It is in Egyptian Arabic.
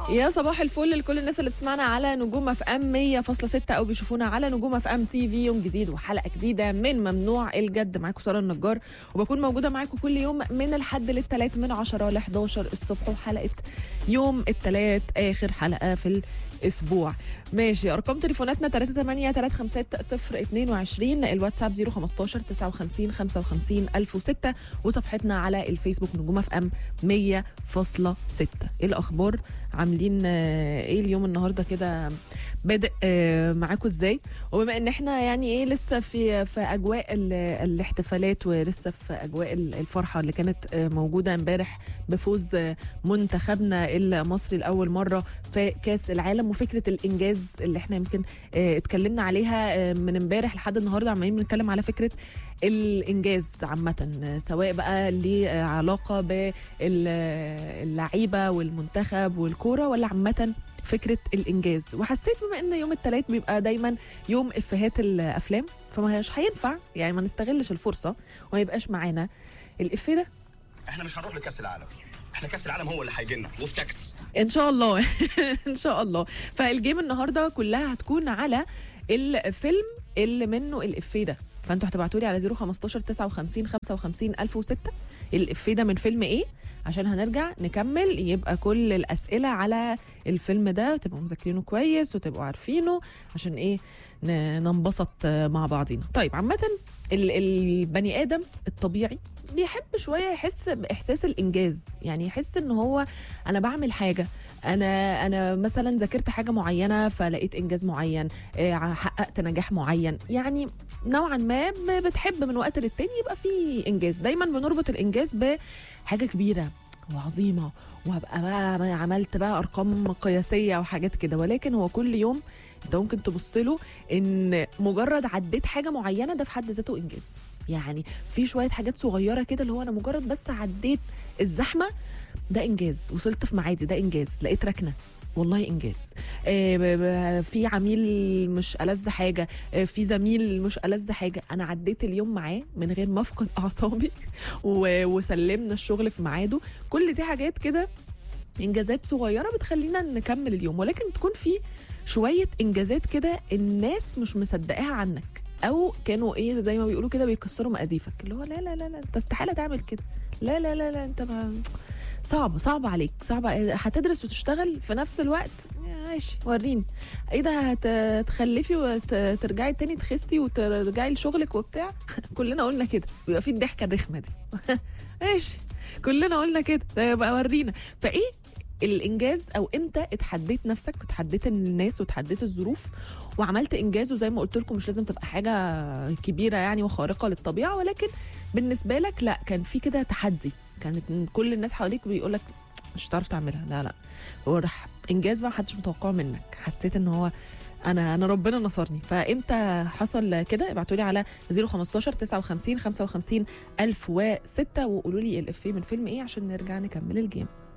يا صباح الفل لكل الناس اللي بتسمعنا على نجوم اف ام 100.6 او بيشوفونا على نجوم اف ام تي في يوم جديد وحلقه جديده من ممنوع الجد معاكم ساره النجار وبكون موجوده معاكم كل يوم من الحد للثلاث من 10 ل 11 الصبح وحلقه يوم الثلاث اخر حلقه في الاسبوع ماشي ارقام تليفوناتنا 38 356 022 الواتساب 015 59 55 1006 وصفحتنا على الفيسبوك نجوم اف ام 100.6 ايه الاخبار عاملين آه، ايه اليوم النهارده كده بادئ آه، معاكم ازاي وبما ان احنا يعني ايه لسه في في اجواء ال- الاحتفالات ولسه في اجواء ال- الفرحه اللي كانت آه، موجوده امبارح بفوز آه، منتخبنا المصري لاول مره في كاس العالم وفكره الانجاز اللي احنا يمكن آه، اتكلمنا عليها آه، من امبارح لحد النهارده عمالين بنتكلم على فكره الانجاز عامه آه، سواء بقى ليه علاقه باللعيبه والمنتخب والكوره ولا عامه فكره الانجاز وحسيت بما ان يوم الثلاث بيبقى دايما يوم افيهات الافلام فما هيش هينفع يعني ما نستغلش الفرصه وما يبقاش معانا الافيه ده احنا مش هنروح لكاس العالم احنا كاس العالم هو اللي هيجي لنا وفي تاكس ان شاء الله ان شاء الله فالجيم النهارده كلها هتكون على الفيلم اللي منه الافيه ده فانتوا هتبعتوا لي على 015 59 55 1006 الافيه ده من فيلم ايه عشان هنرجع نكمل يبقى كل الاسئله على الفيلم ده تبقوا مذاكرينه كويس وتبقوا عارفينه عشان ايه ن- ننبسط مع بعضينا طيب عامه ال- البني ادم الطبيعي بيحب شويه يحس باحساس الانجاز يعني يحس ان هو انا بعمل حاجه انا انا مثلا ذاكرت حاجه معينه فلقيت انجاز معين آه، حققت نجاح معين يعني نوعا ما ب- بتحب من وقت للتاني يبقى في انجاز دايما بنربط الانجاز بحاجه كبيره وعظيمه وهبقى بقى عملت بقى ارقام قياسيه وحاجات كده ولكن هو كل يوم انت ممكن تبص له ان مجرد عديت حاجه معينه ده في حد ذاته انجاز يعني في شويه حاجات صغيره كده اللي هو انا مجرد بس عديت الزحمه ده انجاز وصلت في ميعادي ده انجاز لقيت ركنه والله انجاز آه ب- ب- في عميل مش ألذ حاجه آه في زميل مش ألذ حاجه انا عديت اليوم معاه من غير ما افقد اعصابي و- وسلمنا الشغل في ميعاده كل دي حاجات كده انجازات صغيره بتخلينا نكمل اليوم ولكن تكون في شويه انجازات كده الناس مش مصدقاها عنك او كانوا ايه زي ما بيقولوا كده بيكسروا مقاديفك اللي هو لا لا لا لا انت استحاله تعمل كده لا لا لا لا انت ما صعب صعب عليك صعب هتدرس وتشتغل في نفس الوقت ماشي وريني ايه ده هتخلفي وترجعي تاني تخسي وترجعي لشغلك وبتاع كلنا قلنا كده بيبقى في الضحكه الرخمه دي ماشي كلنا قلنا كده ده يبقى ورينا فايه الانجاز او امتى اتحديت نفسك وتحديت الناس وتحديت الظروف وعملت انجاز وزي ما قلت لكم مش لازم تبقى حاجه كبيره يعني وخارقه للطبيعه ولكن بالنسبه لك لا كان في كده تحدي كانت كل الناس حواليك بيقول لك مش هتعرف تعملها لا لا هو راح انجاز بقى محدش متوقعه منك حسيت ان هو انا انا ربنا نصرني فامتى حصل كده ابعتوا لي على 015 59 55 1006 وقولوا لي الافيه من فيلم ايه عشان نرجع نكمل الجيم